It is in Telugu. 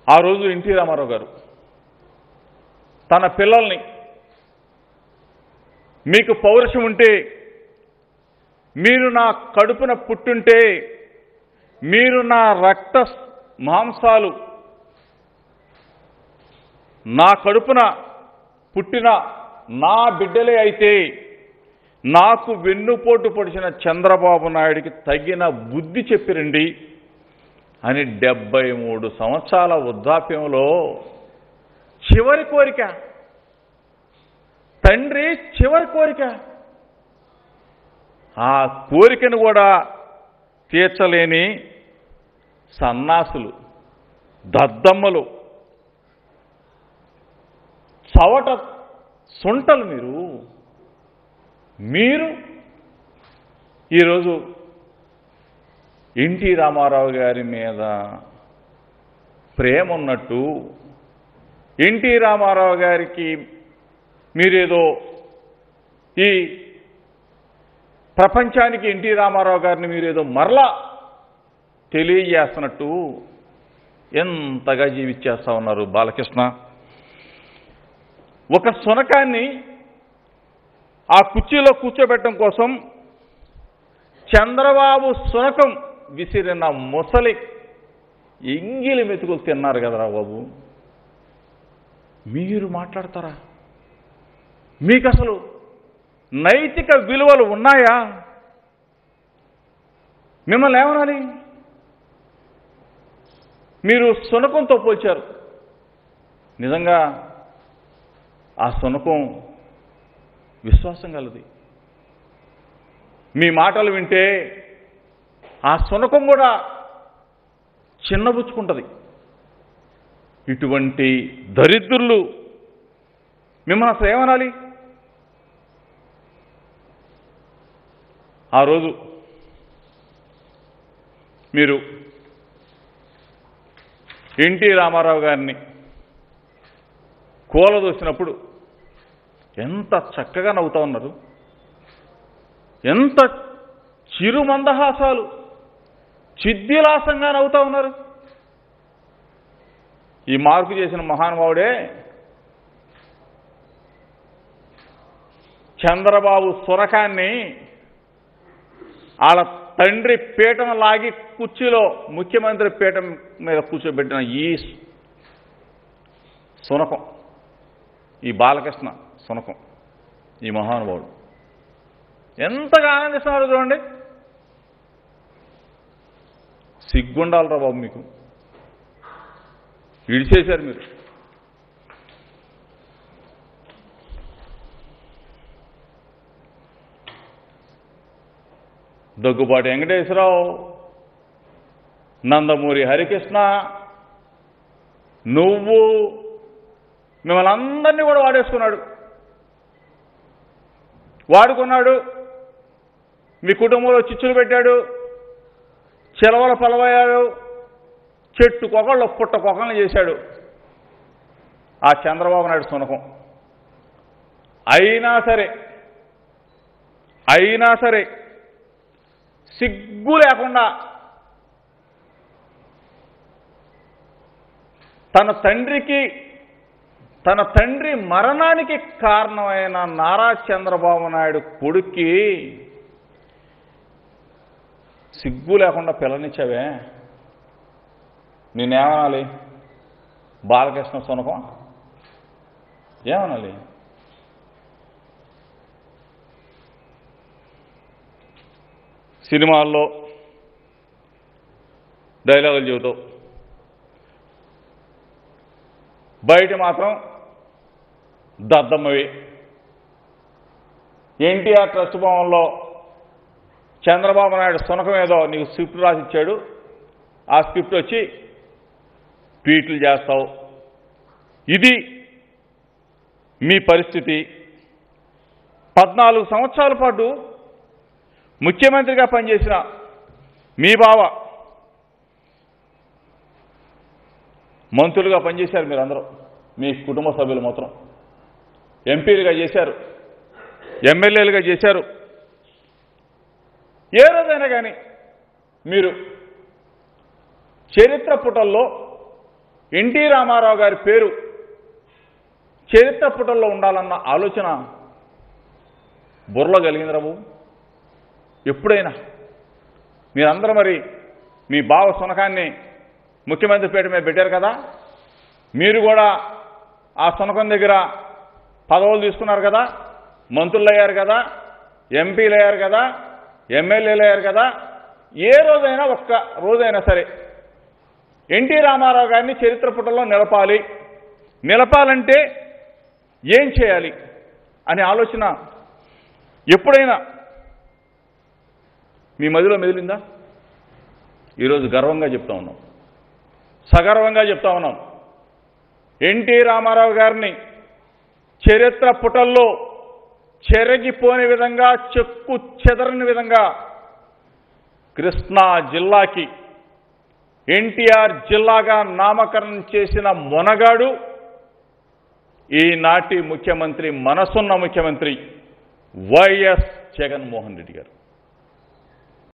ఆ రోజు ఎన్టీ రామారావు గారు తన పిల్లల్ని మీకు పౌరుషం ఉంటే మీరు నా కడుపున పుట్టుంటే మీరు నా రక్త మాంసాలు నా కడుపున పుట్టిన నా బిడ్డలే అయితే నాకు వెన్నుపోటు పొడిచిన చంద్రబాబు నాయుడికి తగిన బుద్ధి చెప్పిరండి అని డెబ్బై మూడు సంవత్సరాల వృద్ధాప్యంలో చివరి కోరిక తండ్రి చివరి కోరిక ఆ కోరికను కూడా తీర్చలేని సన్నాసులు దద్దమ్మలు చవట సొంటలు మీరు మీరు ఈరోజు ఎన్టీ రామారావు గారి మీద ప్రేమ ఉన్నట్టు ఎన్టీ రామారావు గారికి మీరేదో ఈ ప్రపంచానికి ఎన్టీ రామారావు గారిని మీరేదో మరలా తెలియజేస్తున్నట్టు ఎంతగా జీవించేస్తా ఉన్నారు బాలకృష్ణ ఒక సునకాన్ని ఆ కుర్చీలో కూర్చోబెట్టడం కోసం చంద్రబాబు సునకం విసిరిన ముసలి ఎంగిలి మెతుకులు తిన్నారు కదరా బాబు మీరు మాట్లాడతారా మీకు అసలు నైతిక విలువలు ఉన్నాయా మిమ్మల్ని ఏమనాలి మీరు సునకంతో పోల్చారు నిజంగా ఆ సునకం విశ్వాసం కలది మీ మాటలు వింటే ఆ సునకం కూడా చిన్నబుచ్చుకుంటుంది ఇటువంటి దరిద్రులు మిమ్మల్ని అసలు ఏమనాలి ఆ రోజు మీరు ఎన్టీ రామారావు గారిని కూలదోసినప్పుడు ఎంత చక్కగా నవ్వుతా ఉన్నారు ఎంత చిరుమందహాసాలు చిద్దిలాసంగా నవ్వుతా ఉన్నారు ఈ మార్పు చేసిన మహానుభావుడే చంద్రబాబు సురకాన్ని వాళ్ళ తండ్రి పీటను లాగి కుర్చీలో ముఖ్యమంత్రి పీఠం మీద కూర్చోబెట్టిన ఈ సునకం ఈ బాలకృష్ణ సునకం ఈ మహానుభావుడు ఎంతగా ఆనందిస్తున్నారు చూడండి సిగ్గుండాలరా బాబు మీకు ఇడిచేశారు మీరు దగ్గుబాటి వెంకటేశ్వరరావు నందమూరి హరికృష్ణ నువ్వు మిమ్మల్ని అందరినీ కూడా వాడేసుకున్నాడు వాడుకున్నాడు మీ కుటుంబంలో చిచ్చులు పెట్టాడు చిలవల పలవయ్యాడు చెట్టు కొకళ్ళు పుట్ట కొకళ్ళు చేశాడు ఆ చంద్రబాబు నాయుడు సునకం అయినా సరే అయినా సరే సిగ్గు లేకుండా తన తండ్రికి తన తండ్రి మరణానికి కారణమైన నారా చంద్రబాబు నాయుడు కొడుక్కి సిగ్గు లేకుండా పిల్లనిచ్చావే నేనేమనాలి బాలకృష్ణ సునకం ఏమనాలి సినిమాల్లో డైలాగులు చెబుతావు బయట మాత్రం దద్దమ్మవి ఎన్టీఆర్ ట్రస్ట్ భవన్లో చంద్రబాబు నాయుడు సునకం ఏదో నీకు స్క్రిప్ట్ రాసిచ్చాడు ఆ స్క్రిప్ట్ వచ్చి ట్వీట్లు చేస్తావు ఇది మీ పరిస్థితి పద్నాలుగు సంవత్సరాల పాటు ముఖ్యమంత్రిగా పనిచేసిన మీ బావ మంత్రులుగా పనిచేశారు మీరందరూ మీ కుటుంబ సభ్యులు మాత్రం ఎంపీలుగా చేశారు ఎమ్మెల్యేలుగా చేశారు ఏ రోజైనా కానీ మీరు చరిత్ర పుటల్లో ఎన్టీ రామారావు గారి పేరు చరిత్ర పుటల్లో ఉండాలన్న ఆలోచన బుర్రలో కలిగిందిరా బాబు ఎప్పుడైనా మీరందరూ మరి మీ బావ సునకాన్ని ముఖ్యమంత్రి పేట మీద పెట్టారు కదా మీరు కూడా ఆ సునకం దగ్గర పదవులు తీసుకున్నారు కదా మంత్రులు అయ్యారు కదా ఎంపీలు అయ్యారు కదా ఎమ్మెల్యేలు అయ్యారు కదా ఏ రోజైనా ఒక్క రోజైనా సరే ఎన్టీ రామారావు గారిని చరిత్ర పుటల్లో నిలపాలి నిలపాలంటే ఏం చేయాలి అనే ఆలోచన ఎప్పుడైనా మీ మదిలో మెదిలిందా ఈరోజు గర్వంగా చెప్తా ఉన్నాం సగర్వంగా చెప్తా ఉన్నాం ఎన్టీ రామారావు గారిని చరిత్ర పుటల్లో చెరగిపోని విధంగా చెక్కు చెదరని విధంగా కృష్ణా జిల్లాకి ఎన్టీఆర్ జిల్లాగా నామకరణం చేసిన మొనగాడు ఈనాటి ముఖ్యమంత్రి మనసున్న ముఖ్యమంత్రి వైఎస్ జగన్మోహన్ రెడ్డి గారు